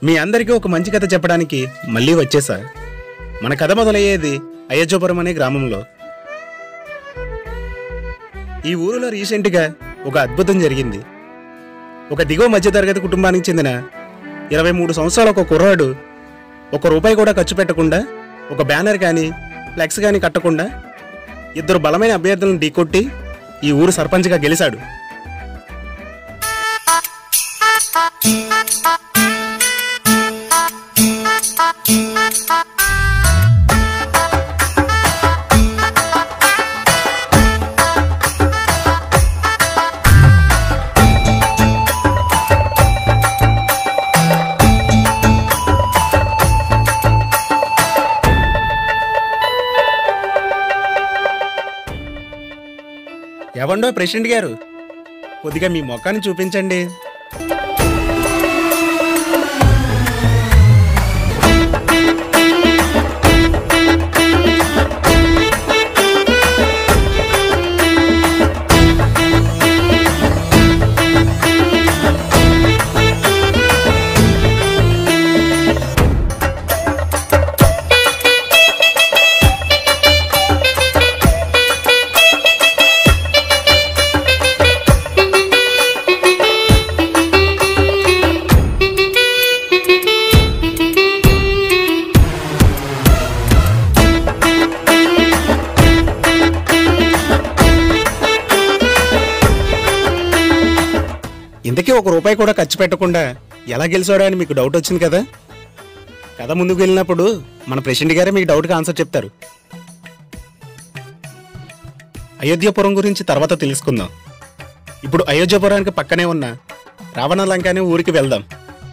మీ అందరికీ ఒక మంచి కథ చెప్పడానికి మళ్ళీ వచ్చేసా మన కథ మొదలయ్యేది అయోధ్యపురం అనే గ్రామంలో ఈ ఊరిలో రీసెంట్గా ఒక అద్భుతం జరిగింది ఒక దిగువ మధ్యతరగతి కుటుంబానికి చెందిన ఇరవై మూడు సంవత్సరాల ఒక కుర్రాడు ఒక రూపాయి కూడా ఖర్చు పెట్టకుండా ఒక బ్యానర్ కానీ ఫ్లెక్స్ కానీ కట్టకుండా ఇద్దరు బలమైన అభ్యర్థులను ఢీకొట్టి ఈ ఊరు సర్పంచ్గా గెలిచాడు ఎవండో ప్రెసిడెంట్ గారు కొద్దిగా మీ మొక్కాన్ని చూపించండి ఇంతకీ ఒక రూపాయి కూడా ఖర్చు పెట్టకుండా ఎలా గెలిచాడో అని మీకు డౌట్ వచ్చింది కదా కథ ముందుకు వెళ్ళినప్పుడు మన ప్రెసిడెంట్ గారే మీకు డౌట్కి ఆన్సర్ చెప్తారు అయోధ్యపురం గురించి తర్వాత తెలుసుకుందాం ఇప్పుడు అయోధ్యపురానికి పక్కనే ఉన్న రావణ లంక అనే ఊరికి వెళ్దాం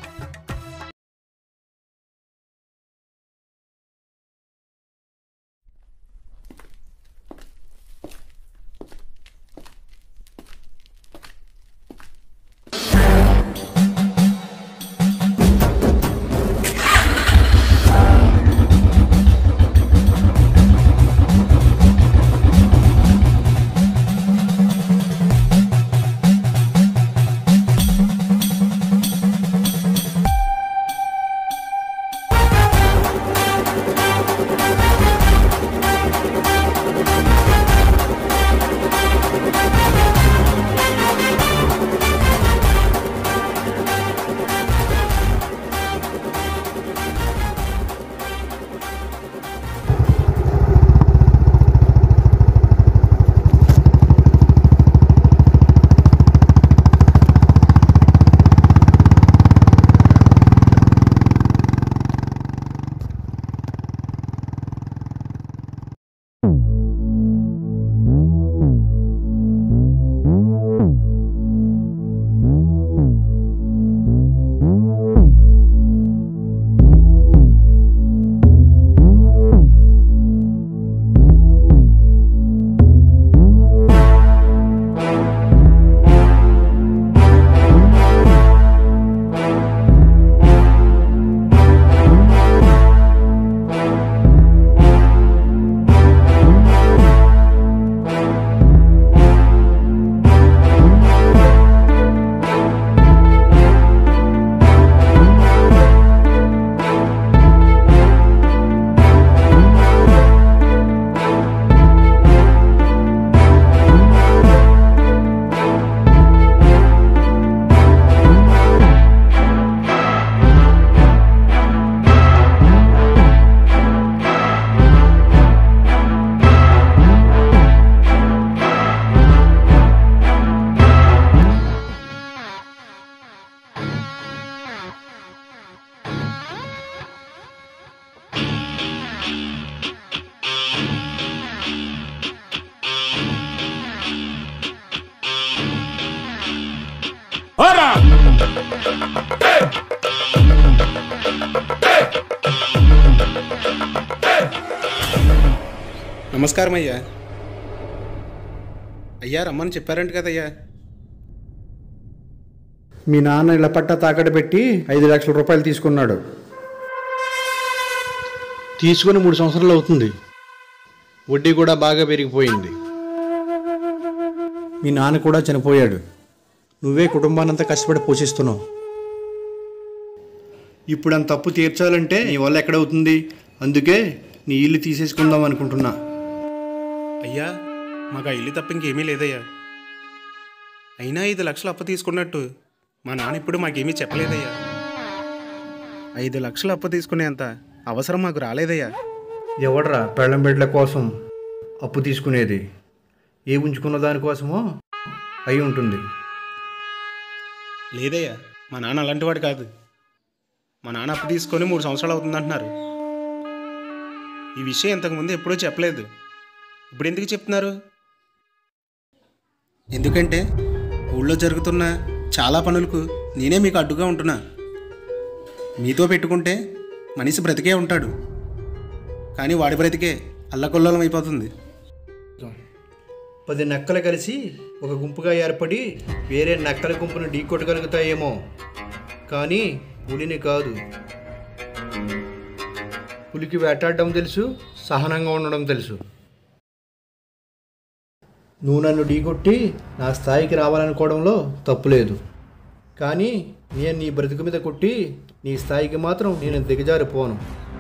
నమస్కారం అయ్యా అయ్యా రమ్మని చెప్పారంట కదయ్యా మీ నాన్న ఇళ్ళ పట్ట తాకట్టు పెట్టి ఐదు లక్షల రూపాయలు తీసుకున్నాడు తీసుకుని మూడు సంవత్సరాలు అవుతుంది వడ్డీ కూడా బాగా పెరిగిపోయింది మీ నాన్న కూడా చనిపోయాడు నువ్వే కుటుంబాన్నంతా కష్టపడి పోషిస్తున్నావు ఇప్పుడు అంత తప్పు తీర్చాలంటే నీ వల్ల ఎక్కడవుతుంది అందుకే నీ ఇల్లు తీసేసుకుందాం అనుకుంటున్నా అయ్యా మాకు ఆ ఇల్లు తప్ప ఇంకేమీ లేదయ్యా అయినా ఐదు లక్షలు అప్పు తీసుకున్నట్టు మా నాన్న ఇప్పుడు మాకేమీ చెప్పలేదయ్యా ఐదు లక్షలు అప్పు తీసుకునేంత అవసరం మాకు రాలేదయ్యా ఎవడరా పెళ్ళం బిడ్డల కోసం అప్పు తీసుకునేది ఏ ఉంచుకున్న దానికోసమో అయి ఉంటుంది లేదయ్యా మా నాన్న అలాంటి వాడు కాదు మా నాన్న అప్పు తీసుకొని మూడు సంవత్సరాలు అవుతుందంటున్నారు ఈ విషయం ఇంతకుముందు ఎప్పుడూ చెప్పలేదు ఇప్పుడు ఎందుకు చెప్తున్నారు ఎందుకంటే ఊళ్ళో జరుగుతున్న చాలా పనులకు నేనే మీకు అడ్డుగా ఉంటున్నా మీతో పెట్టుకుంటే మనిషి బ్రతికే ఉంటాడు కానీ వాడి బ్రతికే అల్లకొల్లోలం అయిపోతుంది పది నక్కలు కలిసి ఒక గుంపుగా ఏర్పడి వేరే నక్కల గుంపును ఢీకొట్టగలుగుతాయేమో కానీ పులిని కాదు పులికి వేటాడడం తెలుసు సహనంగా ఉండడం తెలుసు నువ్వు నన్ను ఢీకొట్టి నా స్థాయికి రావాలనుకోవడంలో తప్పులేదు కానీ నేను నీ బ్రతుకు మీద కొట్టి నీ స్థాయికి మాత్రం నేను దిగజారిపోను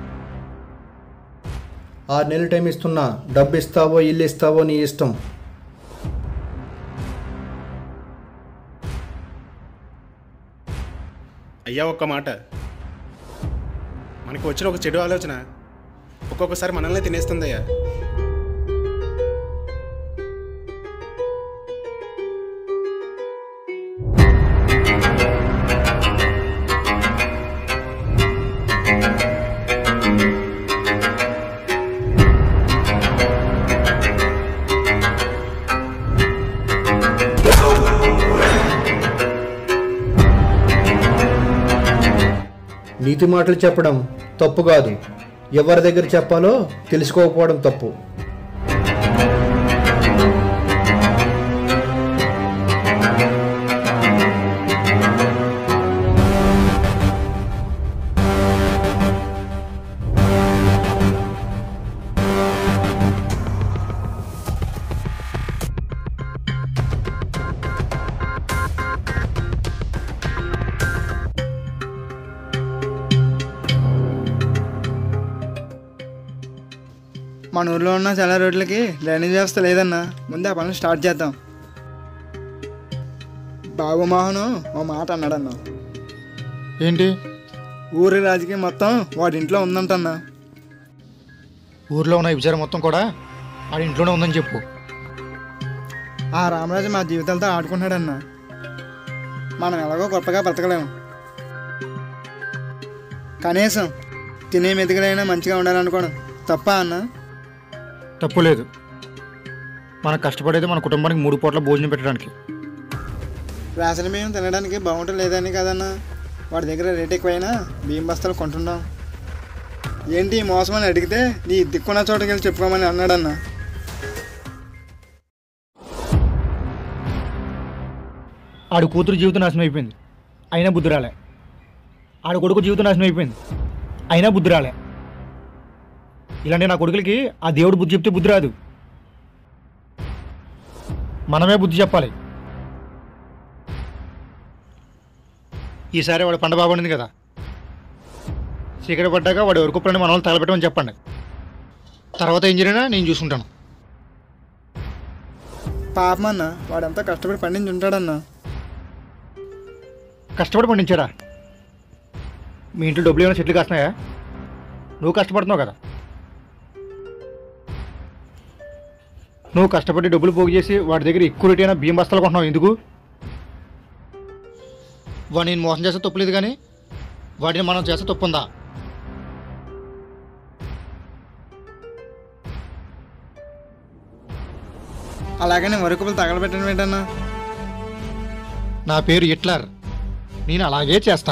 ఆరు నెలలు టైం ఇస్తున్నా డబ్బు ఇస్తావో ఇల్లు ఇస్తావో నీ ఇష్టం అయ్యా ఒక్క మాట మనకు వచ్చిన ఒక చెడు ఆలోచన ఒక్కొక్కసారి మనల్ని తినేస్తుందయ్యా నీతి మాటలు చెప్పడం తప్పు కాదు ఎవరి దగ్గర చెప్పాలో తెలుసుకోకపోవడం తప్పు మన ఊర్లో ఉన్న చాలా రోడ్లకి డ్రైనేజ్ వ్యవస్థ లేదన్నా ముందు ఆ పనులు స్టార్ట్ చేద్దాం బాబు మోహను ఓ మాట అన్నాడన్నా ఏంటి ఊరి రాజకీయం మొత్తం వాడి ఇంట్లో ఉందంటన్నా ఊర్లో ఉన్న ఈ విచారం మొత్తం కూడా ఆడి ఇంట్లోనే ఉందని చెప్పు ఆ రామరాజు మా జీవితాలతో ఆడుకుంటున్నాడన్నా మనం ఎలాగో గొప్పగా బ్రతకలేము కనీసం తినే మెతుకులైనా మంచిగా ఉండాలనుకోవడం తప్ప అన్నా తప్పు లేదు మనం కష్టపడేది మన కుటుంబానికి మూడు పూట్ల భోజనం పెట్టడానికి రేషన్ బియ్యం తినడానికి బాగుంటలేదని కదన్నా వాడి దగ్గర రేట్ ఎక్కువైనా బియ్యం బస్తాలు కొంటున్నాం ఏంటి ఈ మోసం అని అడిగితే నీ దిక్కున్న చోటకి వెళ్ళి చెప్పుకోమని అన్నాడన్నా ఆడి కూతురు జీవితం నాశనం అయిపోయింది అయినా బుద్ధి రాలే ఆడి కొడుకు జీవితం నాశనం అయిపోయింది అయినా బుద్ధి రాలే ఇలాంటి నా కొడుకులకి ఆ దేవుడు బుద్ధి చెప్తే బుద్ధి రాదు మనమే బుద్ధి చెప్పాలి ఈసారి వాడు పంట బాగుండింది కదా చీకటి పడ్డాక వాడి వరకు పని మన వాళ్ళు తగలబెట్టమని చెప్పండి తర్వాత ఏం జరిగినా నేను చూసుకుంటాను పాపం అన్న వాడంతా కష్టపడి పండించి ఉంటాడన్నా కష్టపడి పండించారా మీ ఇంట్లో డబ్బులు ఏమైనా చెట్లు కాస్తున్నాయా నువ్వు కష్టపడుతున్నావు కదా నువ్వు కష్టపడి డబ్బులు పోగు చేసి వాడి దగ్గర ఎక్కువ రేట్ అయినా బియ్యం బస్తాలు కొంటున్నావు ఎందుకు వాడిని నేను మోసం చేస్తే తప్పులేదు కానీ వాడిని మనం చేస్తే తప్పు ఉందా అలాగని వరకులు తగలబెట్టడం ఏంటన్నా నా పేరు హిట్లర్ నేను అలాగే చేస్తా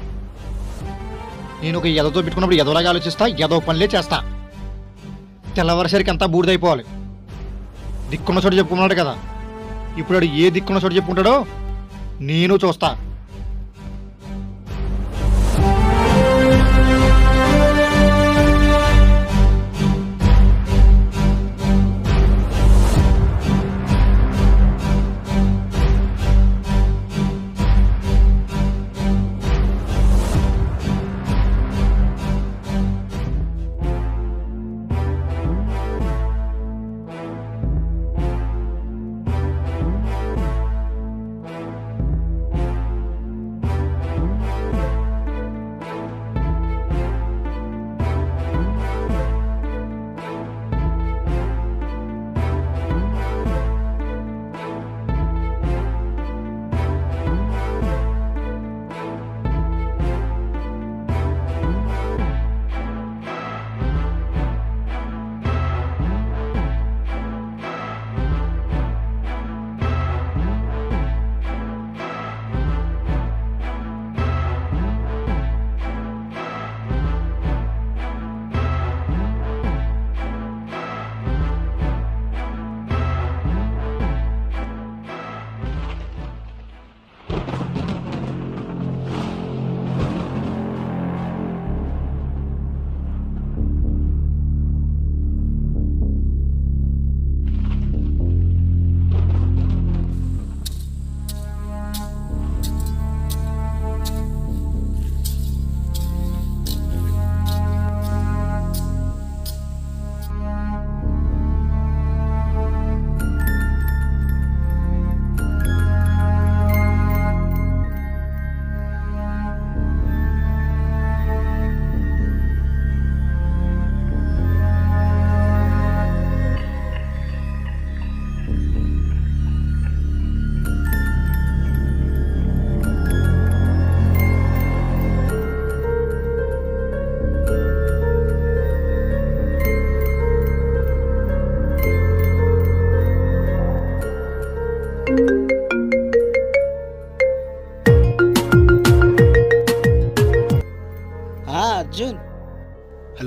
నేను ఒక ఎదతో పెట్టుకున్నప్పుడు ఎదవలాగా ఆలోచిస్తా ఎదవ పనులే చేస్తా తెల్లవారిసరికి అంతా బూడిదైపోవాలి దిక్కున్న చోట చెప్పుకున్నాడు కదా ఇప్పుడు వాడు ఏ దిక్కున్న చోట చెప్పుకుంటాడో నేను చూస్తా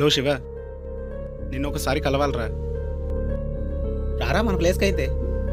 హలో శివ నిన్ను ఒకసారి కలవాలరా రారా మన ప్లేస్కి అయితే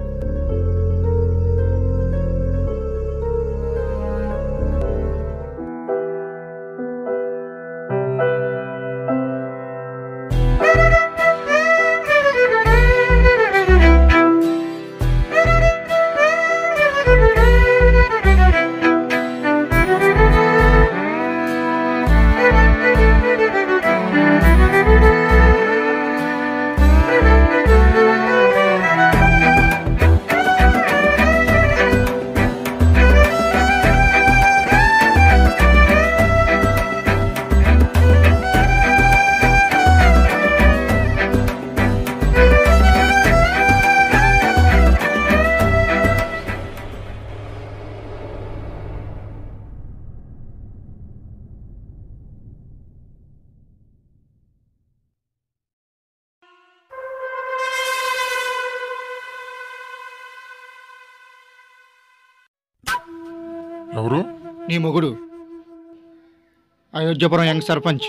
ఎవరు నీ మొగుడు అయోధ్యపురం యంగ్ సర్పంచ్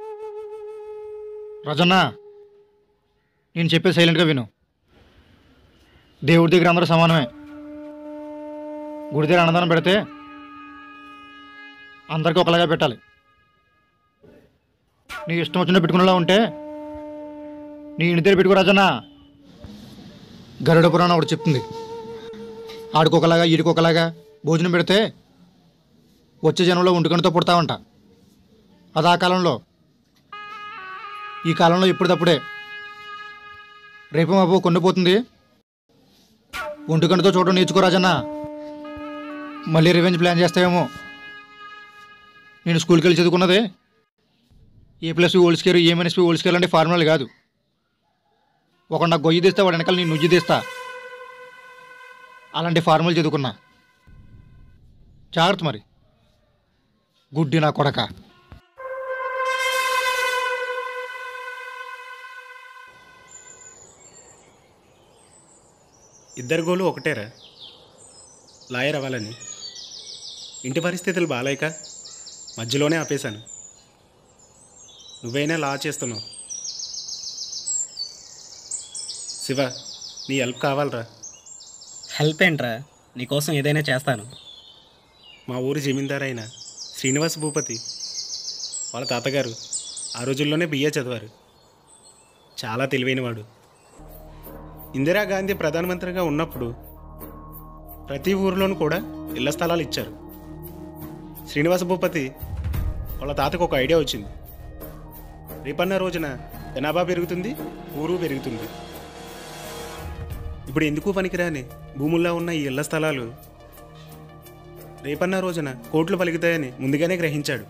రజన్న నేను చెప్పే సైలెంట్గా విను దేవుడి దగ్గర అందరూ సమానమే గుడి దగ్గర అన్నదానం పెడితే అందరికీ ఒకలాగా పెట్టాలి నీ ఇష్టం వచ్చినట్టు పెట్టుకునేలా ఉంటే నీ ఇంటి దగ్గర పెట్టుకో రాజన్న గరుడ పురాణం ఒకటి చెప్తుంది ఆడికొకలాగా ఈడికొకలాగా భోజనం పెడితే వచ్చే జనంలో ఉండుకనితో పుడతావంట అది ఆ కాలంలో ఈ కాలంలో ఇప్పటిదప్పుడే రేపు మాపు కొండిపోతుంది ఒంటిగంటతో చూడడం నేర్చుకోరాజన్న మళ్ళీ రివెంజ్ ప్లాన్ చేస్తావేమో నేను స్కూల్కి వెళ్ళి చదువుకున్నదే a plus whole square a minus b whole square అంటే ఫార్ములాలు కాదు ఒక నాకు గొయ్యి తీస్తా వాడు వెనకాల నేను నుజ్జి తీస్తా అలాంటి ఫార్ములు చదువుకున్నా జాగ్రత్త మరి గుడ్డి నా కొడక ఇద్దరు గోలు ఒకటేరా లాయర్ అవ్వాలని ఇంటి పరిస్థితులు బాలేక మధ్యలోనే ఆపేశాను నువ్వైనా లా చేస్తున్నావు శివ నీ హెల్ప్ కావాలరా హెల్ప్ ఏంట్రా నీకోసం ఏదైనా చేస్తాను మా ఊరి జమీందారు అయిన శ్రీనివాస్ భూపతి వాళ్ళ తాతగారు ఆ రోజుల్లోనే బిఏ చదివారు చాలా తెలివైనవాడు ఇందిరాగాంధీ ప్రధానమంత్రిగా ఉన్నప్పుడు ప్రతి ఊరిలోనూ కూడా ఇళ్ల స్థలాలు ఇచ్చారు శ్రీనివాస భూపతి వాళ్ళ తాతకు ఒక ఐడియా వచ్చింది రేపన్న రోజున జనాభా పెరుగుతుంది ఊరు పెరుగుతుంది ఇప్పుడు ఎందుకు పనికిరాని భూముల్లో ఉన్న ఈ ఇళ్ల స్థలాలు రేపన్న రోజున కోట్లు పలుకుతాయని ముందుగానే గ్రహించాడు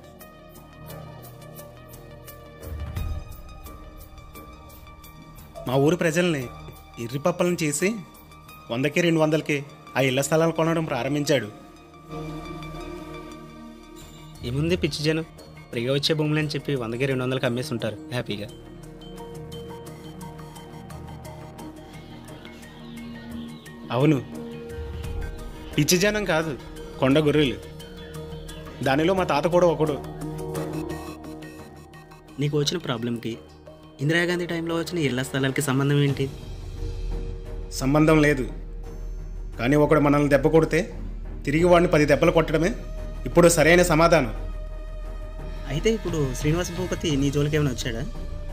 మా ఊరి ప్రజల్ని ఇర్రిపప్పలను చేసి వందకి రెండు వందలకి ఆ ఇళ్ల స్థలాలు కొనడం ప్రారంభించాడు ఏముంది పిచ్చి జనం ఫ్రీగా వచ్చే భూములు అని చెప్పి వందకి రెండు వందలకి అమ్మేసి ఉంటారు హ్యాపీగా అవును పిచ్చి జనం కాదు కొండ గొర్రెలు దానిలో మా తాత కూడా ఒకడు నీకు వచ్చిన ప్రాబ్లంకి ఇందిరాగాంధీ టైంలో వచ్చిన ఇళ్ల స్థలాలకి సంబంధం ఏంటి సంబంధం లేదు కానీ ఒకడు మనల్ని దెబ్బ కొడితే తిరిగి వాడిని పది దెబ్బలు కొట్టడమే ఇప్పుడు సరైన సమాధానం అయితే ఇప్పుడు శ్రీనివాస భూపతి నీ జోలికి ఏమైనా వచ్చాడా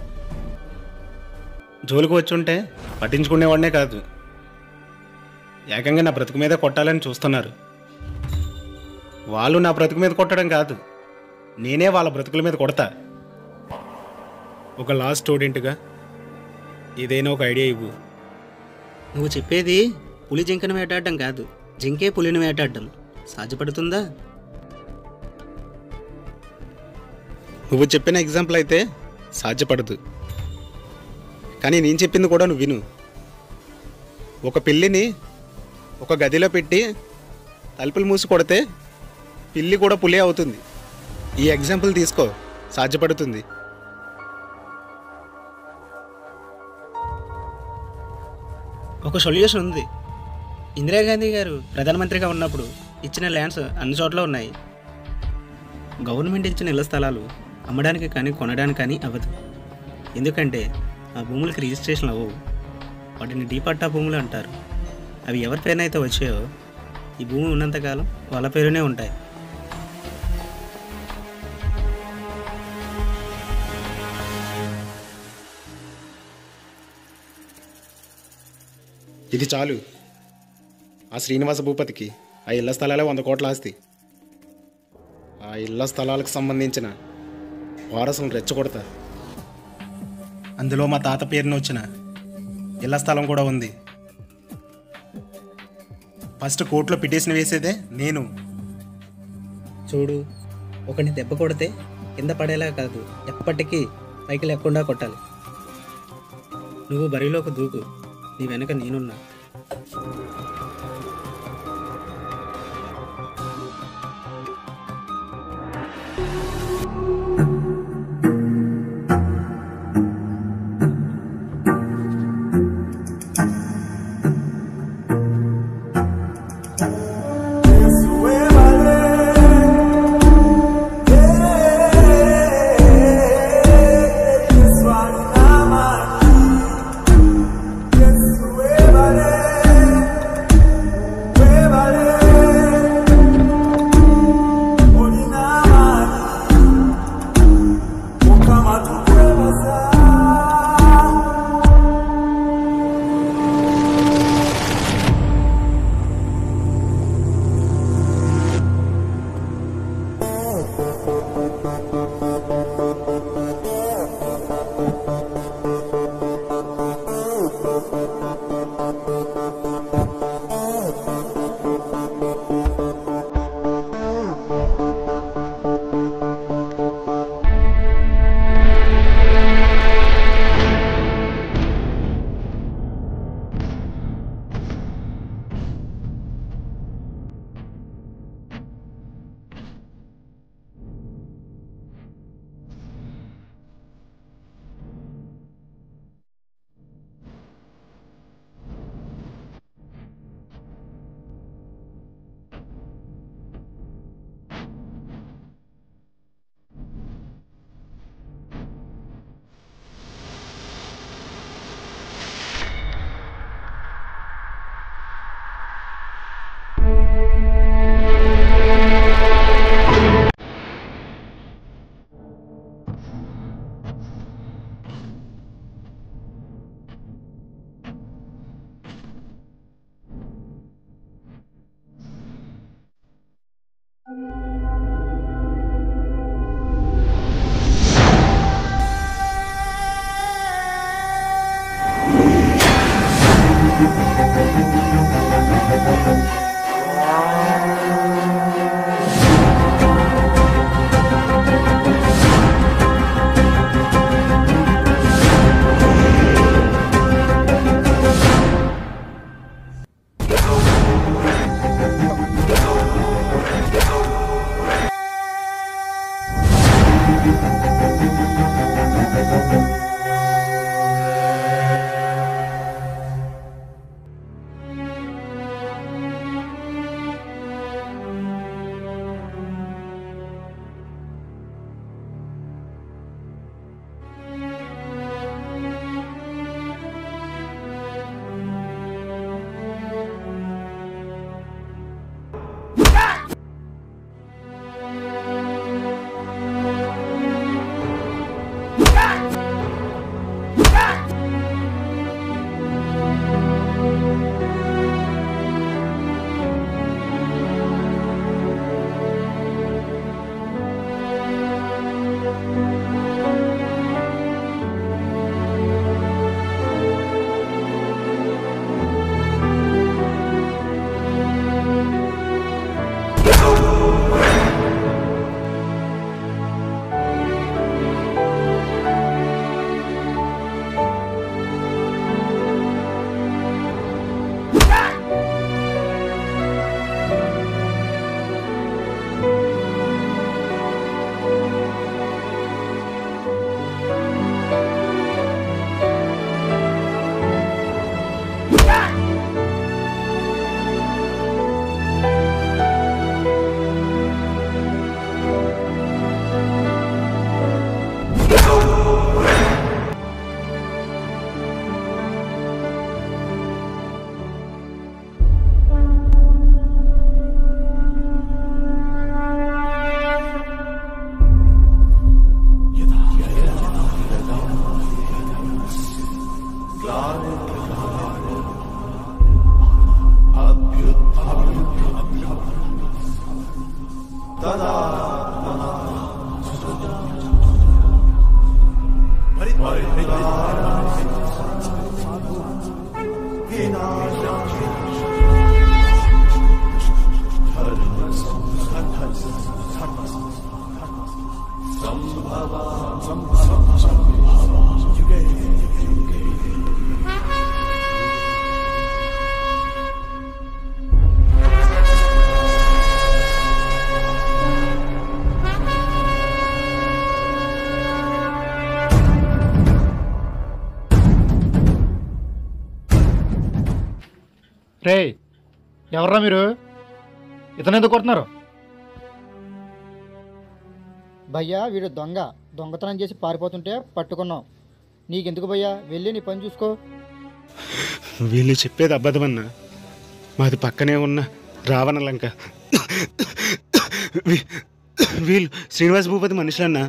జోలికి వచ్చుంటే పట్టించుకునేవాడినే కాదు ఏకంగా నా బ్రతుకు మీద కొట్టాలని చూస్తున్నారు వాళ్ళు నా బ్రతుకు మీద కొట్టడం కాదు నేనే వాళ్ళ బ్రతుకుల మీద కొడతా ఒక లా స్టూడెంట్గా ఏదైనా ఒక ఐడియా ఇవ్వు నువ్వు చెప్పేది పులి జింకను వేటాడడం కాదు జింకే పులిని వేటాడడం సాధ్యపడుతుందా నువ్వు చెప్పిన ఎగ్జాంపుల్ అయితే సాధ్యపడదు కానీ నేను చెప్పింది కూడా నువ్వు విను ఒక పిల్లిని ఒక గదిలో పెట్టి తలుపులు మూసి కొడితే పిల్లి కూడా పులి అవుతుంది ఈ ఎగ్జాంపుల్ తీసుకో సాధ్యపడుతుంది ఒక సొల్యూషన్ ఉంది ఇందిరాగాంధీ గారు ప్రధానమంత్రిగా ఉన్నప్పుడు ఇచ్చిన ల్యాండ్స్ అన్ని చోట్ల ఉన్నాయి గవర్నమెంట్ ఇచ్చిన ఇళ్ల స్థలాలు అమ్మడానికి కానీ కొనడానికి కానీ అవ్వదు ఎందుకంటే ఆ భూములకి రిజిస్ట్రేషన్ అవ్వవు వాటిని డీపట్టా భూములు అంటారు అవి ఎవరి పేరునైతే వచ్చాయో ఈ భూమి ఉన్నంతకాలం వాళ్ళ పేరునే ఉంటాయి ఇది చాలు ఆ శ్రీనివాస భూపతికి ఆ ఇళ్ల స్థలాలే వంద కోట్ల ఆస్తి ఆ ఇళ్ల స్థలాలకు సంబంధించిన వారసులను రెచ్చగొడతా అందులో మా తాత పేరున వచ్చిన ఇళ్ల స్థలం కూడా ఉంది ఫస్ట్ కోర్టులో పిటిషన్ వేసేదే నేను చూడు ఒకని దెబ్బ కొడితే కింద పడేలా కాదు ఎప్పటికీ పైకి లేకుండా కొట్టాలి నువ్వు బరిలోకి దూకు నీ వెనక నేనున్నా Yes, రే ఎవర్రా మీరు ఇతను ఎందుకు కొడుతున్నారు భయ్యా వీడు దొంగ దొంగతనం చేసి పారిపోతుంటే పట్టుకున్నాం నీకెందుకు భయ్యా వెళ్ళి నీ పని చూసుకో వీళ్ళు చెప్పేది అబద్ధమన్నా మాది పక్కనే ఉన్న రావణ లంక వీ- వీళ్ళు శ్రీనివాస భూపతి మనుషులన్నా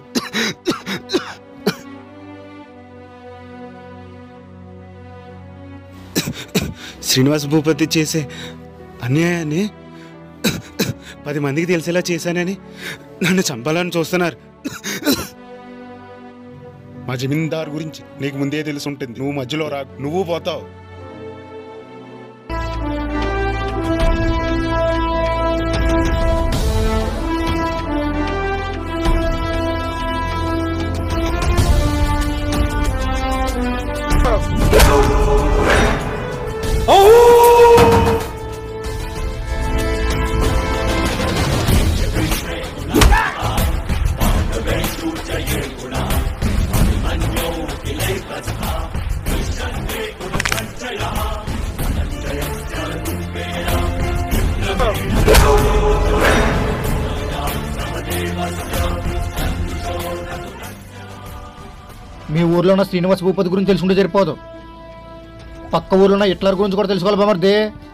శ్రీనివాస భూపతి చేసే అన్యాయాన్ని పది మందికి తెలిసేలా చేశానని నన్ను చంపాలని చూస్తున్నారు మా జమీందారు గురించి నీకు ముందే తెలిసి ఉంటుంది నువ్వు మధ్యలో రా నువ్వు పోతావు మీ ఊర్లో ఉన్న శ్రీనివాస భూపతి గురించి తెలుసుకుంటే సరిపోదు పక్క ఊర్లో ఉన్న హిట్లర్ గురించి కూడా తెలుసుకోవాలి బామర్ది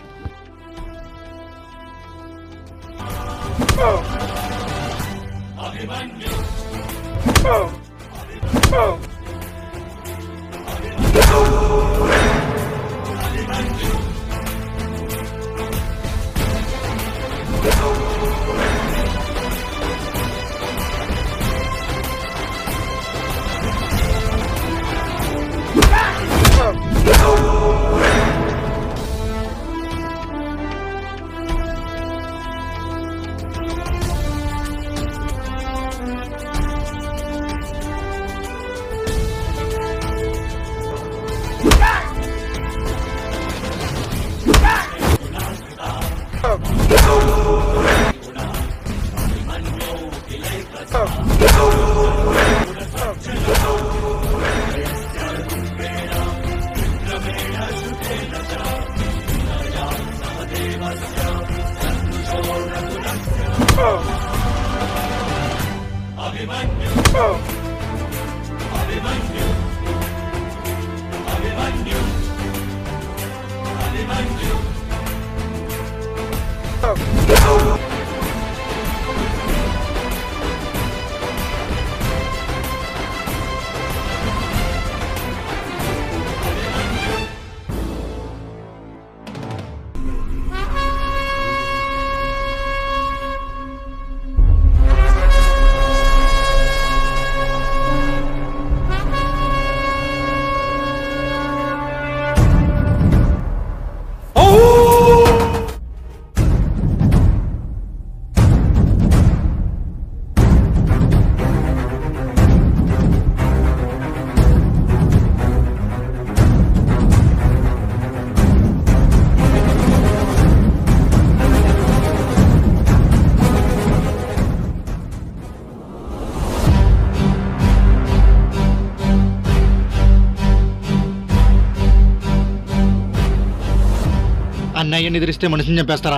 అన్నయ్యని ఎదిరిస్తే మనిషిని చంపేస్తారా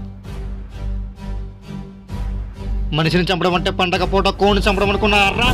మనిషిని చంపడం అంటే పండగ పూట కోడిని చంపడం అనుకున్నారా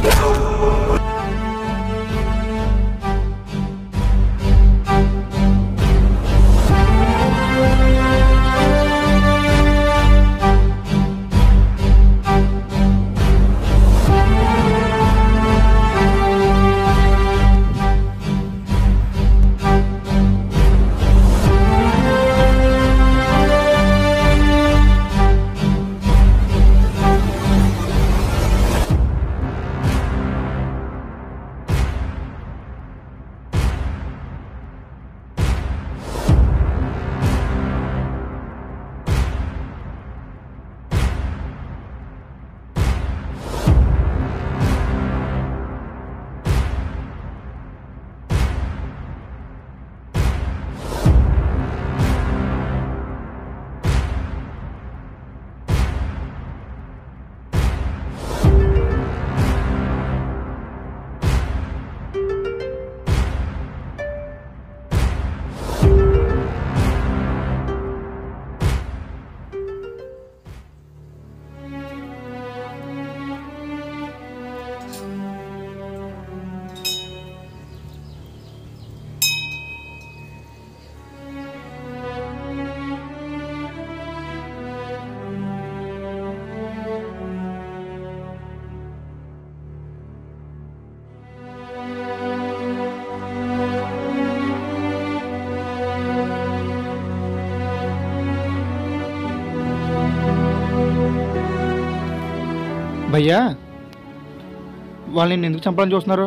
భయ్యా వాళ్ళు నేను ఎందుకు చంపాలని చూస్తున్నారు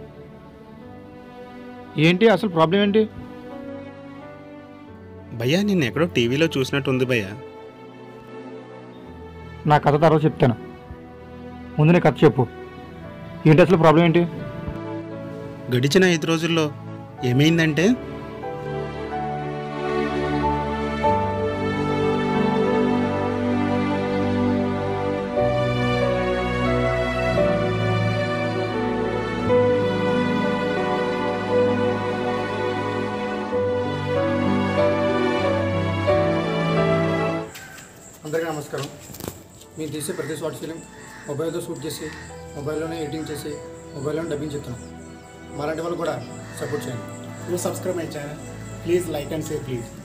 ఏంటి అసలు ప్రాబ్లం ఏంటి భయ్యా నిన్ను ఎక్కడో టీవీలో చూసినట్టుంది భయ్యా నా కథ తర్వాత చెప్తాను ముందు నీ కథ చెప్పు ఏంటి అసలు ప్రాబ్లం ఏంటి గడిచిన ఐదు రోజుల్లో ఏమైందంటే అందరికీ నమస్కారం మీరు తీసే ప్రతి షార్ట్ ఫిలిం మొబైల్తో షూట్ చేసి మొబైల్లోనే ఎడిటింగ్ చేసి మొబైల్లోనే డబ్బింగ్ చెప్తున్నాం మాలాంటి వాళ్ళు కూడా సపోర్ట్ చేయండి you subscribe my channel please like and share please